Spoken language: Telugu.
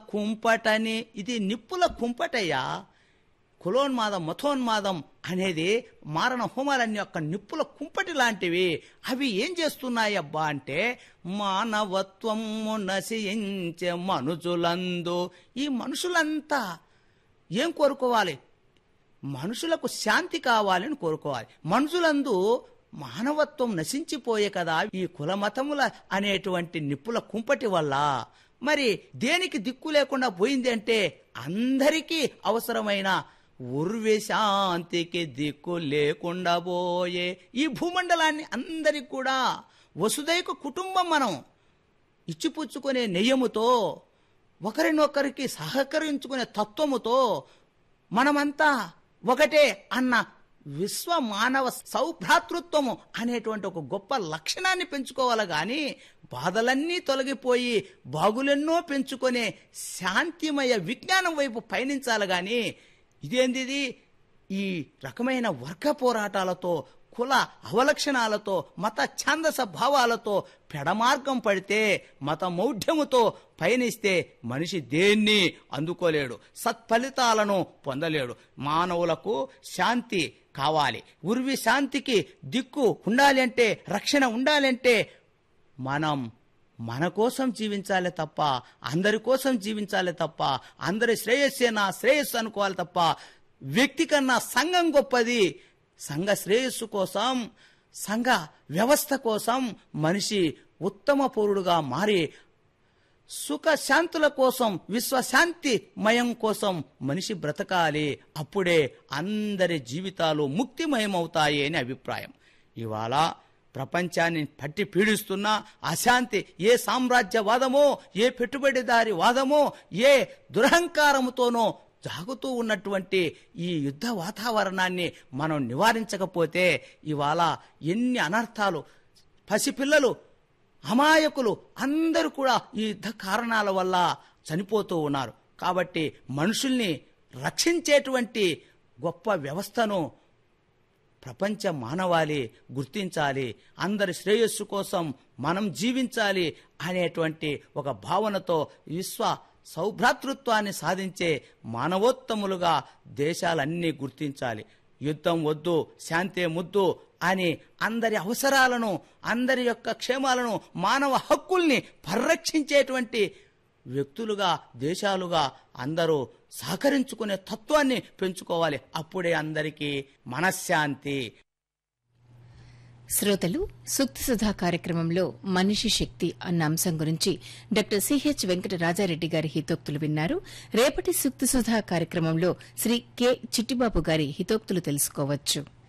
కుంపటని ఇది నిప్పుల కుంపటయ్యా కులోన్మాదం మథోన్మాదం అనేది మారణ హోమాలన్నీ యొక్క నిప్పుల కుంపటి లాంటివి అవి ఏం చేస్తున్నాయి అబ్బా అంటే మానవత్వము నశించే మనుషులందు ఈ మనుషులంతా ఏం కోరుకోవాలి మనుషులకు శాంతి కావాలని కోరుకోవాలి మనుషులందు మానవత్వం నశించిపోయే కదా ఈ కులమతముల అనేటువంటి నిప్పుల కుంపటి వల్ల మరి దేనికి దిక్కు లేకుండా పోయింది అంటే అందరికీ అవసరమైన ఉర్వి శాంతికి దిక్కు లేకుండా పోయే ఈ భూమండలాన్ని అందరికి కూడా వసుదైక కుటుంబం మనం ఇచ్చిపుచ్చుకునే నెయ్యముతో ఒకరినొకరికి సహకరించుకునే తత్వముతో మనమంతా ఒకటే అన్న విశ్వ మానవ సౌభ్రాతృత్వము అనేటువంటి ఒక గొప్ప లక్షణాన్ని పెంచుకోవాలి గాని బాధలన్నీ తొలగిపోయి బాగులెన్నో పెంచుకునే శాంతిమయ విజ్ఞానం వైపు పయనించాలి గాని ఇదేందిది ఈ రకమైన వర్గ పోరాటాలతో కుల అవలక్షణాలతో మత ఛాందస భావాలతో పెడమార్గం పడితే మత మౌఢ్యముతో పయనిస్తే మనిషి దేన్ని అందుకోలేడు సత్ఫలితాలను పొందలేడు మానవులకు శాంతి కావాలి ఉర్వి శాంతికి దిక్కు ఉండాలి అంటే రక్షణ ఉండాలంటే మనం మన కోసం జీవించాలి తప్ప అందరి కోసం జీవించాలి తప్ప అందరి శ్రేయస్సే నా శ్రేయస్సు అనుకోవాలి తప్ప వ్యక్తి కన్నా సంఘం గొప్పది సంఘ శ్రేయస్సు కోసం సంఘ వ్యవస్థ కోసం మనిషి ఉత్తమ పౌరుడుగా మారి సుఖ శాంతుల కోసం విశ్వశాంతి మయం కోసం మనిషి బ్రతకాలి అప్పుడే అందరి జీవితాలు ముక్తిమయమవుతాయి అని అభిప్రాయం ఇవాళ ప్రపంచాన్ని పట్టి పీడిస్తున్న అశాంతి ఏ సామ్రాజ్యవాదమో ఏ పెట్టుబడిదారి వాదమో ఏ దురహంకారముతోనో జాగుతూ ఉన్నటువంటి ఈ యుద్ధ వాతావరణాన్ని మనం నివారించకపోతే ఇవాళ ఎన్ని అనర్థాలు పసిపిల్లలు అమాయకులు అందరూ కూడా ఈ యుద్ధ కారణాల వల్ల చనిపోతూ ఉన్నారు కాబట్టి మనుషుల్ని రక్షించేటువంటి గొప్ప వ్యవస్థను ప్రపంచ మానవాళి గుర్తించాలి అందరి శ్రేయస్సు కోసం మనం జీవించాలి అనేటువంటి ఒక భావనతో విశ్వ సౌభ్రాతృత్వాన్ని సాధించే మానవోత్తములుగా దేశాలన్నీ గుర్తించాలి యుద్ధం వద్దు శాంతే ముద్దు అని అందరి అవసరాలను అందరి యొక్క క్షేమాలను మానవ హక్కుల్ని పరిరక్షించేటువంటి వ్యక్తులుగా దేశాలుగా అందరూ సహకరించుకునే తత్వాన్ని పెంచుకోవాలి అప్పుడే అందరికీ మనశ్శాంతి శ్రోతలు సూక్తి సుధా కార్యక్రమంలో మనిషి శక్తి అన్న అంశం గురించి డాక్టర్ సిహెచ్ వెంకట రాజారెడ్డి గారి హితోక్తులు విన్నారు రేపటి సూక్తి సుధా కార్యక్రమంలో శ్రీ కె చిట్టిబాబు గారి హితోక్తులు తెలుసుకోవచ్చు